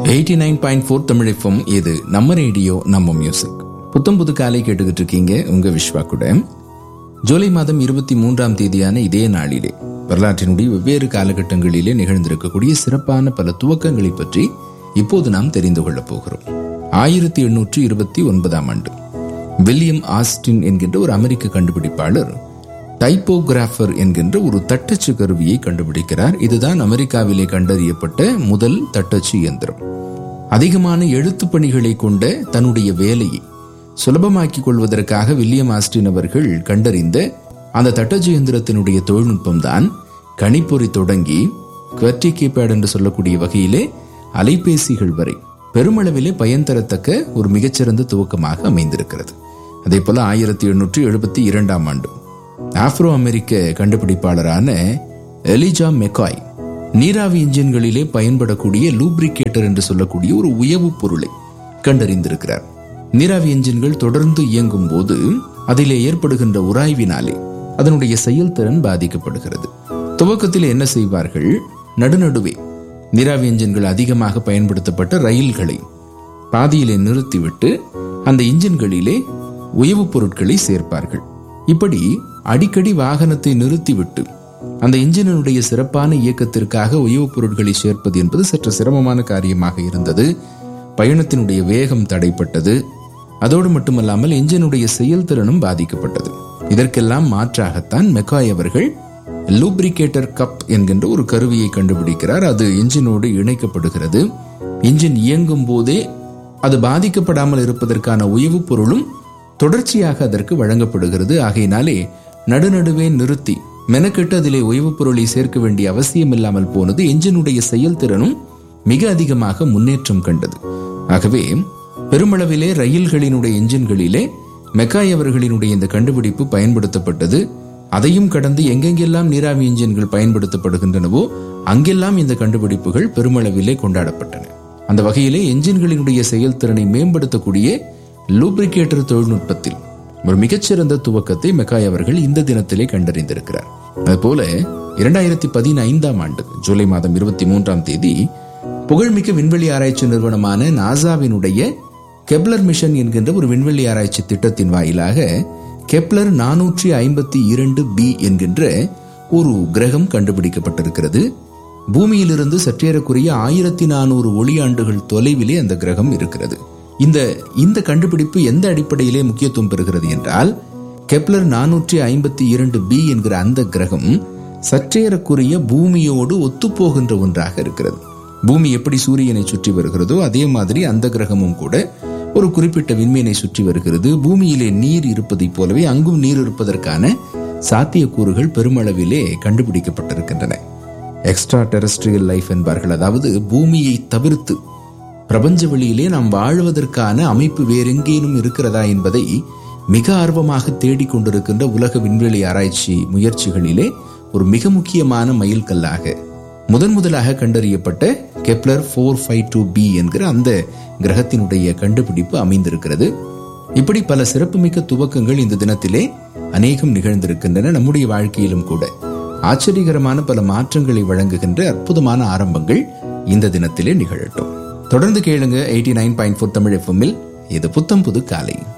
eighty nine point four தமிழிஃபம் இது நம்ம ரேடியோ நம்ம மியூசிக் புத்தம் புது காலை கேட்டுக்கிட்டு இருக்கீங்க உங்க விஸ்வா கூட ஜூலை மாதம் இருபத்தி மூன்றாம் தேதியான இதே நாளிலே வரலாற்றினுடைய வெவ்வேறு காலகட்டங்களிலே நிகழ்ந்திருக்கக்கூடிய சிறப்பான பல துவக்கங்களை பற்றி இப்போது நாம் தெரிந்து கொள்ளப் போகிறோம் ஆயிரத்தி எண்ணூற்றி இருபத்தி ஒன்பதாம் ஆண்டு வில்லியம் ஆஸ்டின் என்கின்ற ஒரு அமெரிக்க கண்டுபிடிப்பாளர் டைப்போகிராஃபர் என்கின்ற ஒரு தட்டச்சு கருவியை கண்டுபிடிக்கிறார் இதுதான் அமெரிக்காவிலே கண்டறியப்பட்ட முதல் தட்டச்சு இயந்திரம் அதிகமான எழுத்து பணிகளை கொண்ட தன்னுடைய வேலையை சுலபமாக்கிக் கொள்வதற்காக வில்லியம் ஆஸ்டின் அவர்கள் கண்டறிந்த அந்த தட்டச்சு இயந்திரத்தினுடைய தொழில்நுட்பம் தான் கணிப்பொறி தொடங்கி குவர்டி கீபேட் என்று சொல்லக்கூடிய வகையிலே அலைபேசிகள் வரை பெருமளவிலே பயன் தரத்தக்க ஒரு மிகச்சிறந்த துவக்கமாக அமைந்திருக்கிறது அதே போல ஆயிரத்தி எண்ணூற்றி எழுபத்தி இரண்டாம் ஆண்டு ஆப்ரோ அமெரிக்க கண்டுபிடிப்பாளரான எலிஜா மெக்காய் நீராவி இன்ஜின்களிலே பயன்படக்கூடிய லூப்ரிகேட்டர் என்று சொல்லக்கூடிய ஒரு உயவு பொருளை கண்டறிந்திருக்கிறார் நீராவி என்ஜின்கள் தொடர்ந்து இயங்கும் போது அதிலே ஏற்படுகின்ற உராய்வினாலே அதனுடைய செயல்திறன் பாதிக்கப்படுகிறது துவக்கத்தில் என்ன செய்வார்கள் நடுநடுவே நீராவி என்ஜின்கள் அதிகமாக பயன்படுத்தப்பட்ட ரயில்களை பாதியிலே நிறுத்திவிட்டு அந்த இன்ஜின்களிலே உயவுப் பொருட்களை சேர்ப்பார்கள் இப்படி அடிக்கடி வாகனத்தை நிறுத்திவிட்டு அந்த இன்ஜினுடைய சிறப்பான இயக்கத்திற்காக உயவுப் பொருட்களை சேர்ப்பது என்பது சற்று சிரமமான காரியமாக இருந்தது பயணத்தினுடைய வேகம் தடைப்பட்டது அதோடு மட்டுமல்லாமல் என்ஜினுடைய செயல்திறனும் பாதிக்கப்பட்டது இதற்கெல்லாம் மாற்றாகத்தான் மெக்காய் அவர்கள் லூப்ரிகேட்டர் கப் என்கின்ற ஒரு கருவியை கண்டுபிடிக்கிறார் அது என்ஜினோடு இணைக்கப்படுகிறது இன்ஜின் இயங்கும் போதே அது பாதிக்கப்படாமல் இருப்பதற்கான உயவுப் பொருளும் தொடர்ச்சியாக அதற்கு வழங்கப்படுகிறது ஆகையினாலே நடுநடுவே நிறுத்தி மெனக்கெட்டு அதிலே உயவுப் பொருளை சேர்க்க வேண்டிய அவசியம் இல்லாமல் போனது என்ஜினுடைய செயல்திறனும் மிக அதிகமாக முன்னேற்றம் கண்டது ஆகவே பெருமளவிலே ரயில்களினுடைய என்ஜின்களிலே மெக்காய் அவர்களினுடைய இந்த கண்டுபிடிப்பு பயன்படுத்தப்பட்டது அதையும் கடந்து எங்கெங்கெல்லாம் நீராவி என்ஜின்கள் பயன்படுத்தப்படுகின்றனவோ அங்கெல்லாம் இந்த கண்டுபிடிப்புகள் பெருமளவிலே கொண்டாடப்பட்டன அந்த வகையிலே என்ஜின்களினுடைய செயல்திறனை மேம்படுத்தக்கூடிய லூப்ரிகேட்டர் தொழில்நுட்பத்தில் ஒரு மிகச்சிறந்த துவக்கத்தை மெக்காய் அவர்கள் இந்த தினத்திலே கண்டறிந்திருக்கிறார் அதுபோல இரண்டாயிரத்தி பதினைந்தாம் ஆண்டு ஜூலை மாதம் இருபத்தி மூன்றாம் தேதி புகழ்மிக்க விண்வெளி ஆராய்ச்சி நிறுவனமான நாசாவினுடைய கெப்லர் மிஷன் என்கின்ற ஒரு விண்வெளி ஆராய்ச்சி திட்டத்தின் வாயிலாக கெப்லர் நானூற்றி ஐம்பத்தி இரண்டு பி என்கின்ற ஒரு கிரகம் கண்டுபிடிக்கப்பட்டிருக்கிறது பூமியிலிருந்து சற்றேறக்குரிய ஆயிரத்தி நானூறு ஒளியாண்டுகள் தொலைவிலே அந்த கிரகம் இருக்கிறது இந்த இந்த கண்டுபிடிப்பு எந்த அடிப்படையிலே முக்கியத்துவம் பெறுகிறது என்றால் கெப்லர் நானூற்றி ஐம்பத்தி இரண்டு பி என்கிற அந்த கிரகம் சற்றேறக்குரிய பூமியோடு ஒத்துப்போகின்ற ஒன்றாக இருக்கிறது பூமி எப்படி சூரியனை சுற்றி வருகிறதோ அதே மாதிரி அந்த கிரகமும் கூட ஒரு குறிப்பிட்ட விண்மீனை சுற்றி வருகிறது பூமியிலே நீர் இருப்பதைப் போலவே அங்கும் நீர் இருப்பதற்கான சாத்தியக்கூறுகள் பெருமளவிலே கண்டுபிடிக்கப்பட்டிருக்கின்றன எக்ஸ்ட்ரா டெரஸ்ட்ரியல் லைஃப் என்பார்கள் அதாவது பூமியை தவிர்த்து பிரபஞ்ச வெளியிலே நாம் வாழ்வதற்கான அமைப்பு வேறெங்கேனும் இருக்கிறதா என்பதை மிக ஆர்வமாக தேடிக்கொண்டிருக்கின்ற உலக விண்வெளி ஆராய்ச்சி முயற்சிகளிலே ஒரு மிக முக்கியமான மைல்கல்லாக முதன் முதலாக கண்டறியப்பட்ட Kepler four five two B என்கிற அந்த கிரகத்தினுடைய கண்டுபிடிப்பு அமைந்திருக்கிறது இப்படி பல சிறப்புமிக்க துவக்கங்கள் இந்த தினத்திலே அநேகம் நிகழ்ந்திருக்கின்றன நம்முடைய வாழ்க்கையிலும் கூட ஆச்சரியகரமான பல மாற்றங்களை வழங்குகின்ற அற்புதமான ஆரம்பங்கள் இந்த தினத்திலே நிகழட்டும் தொடர்ந்து கேளுங்க eighty nine point four Tamil எஃப்எம்மில் இது புத்தம் புது காலை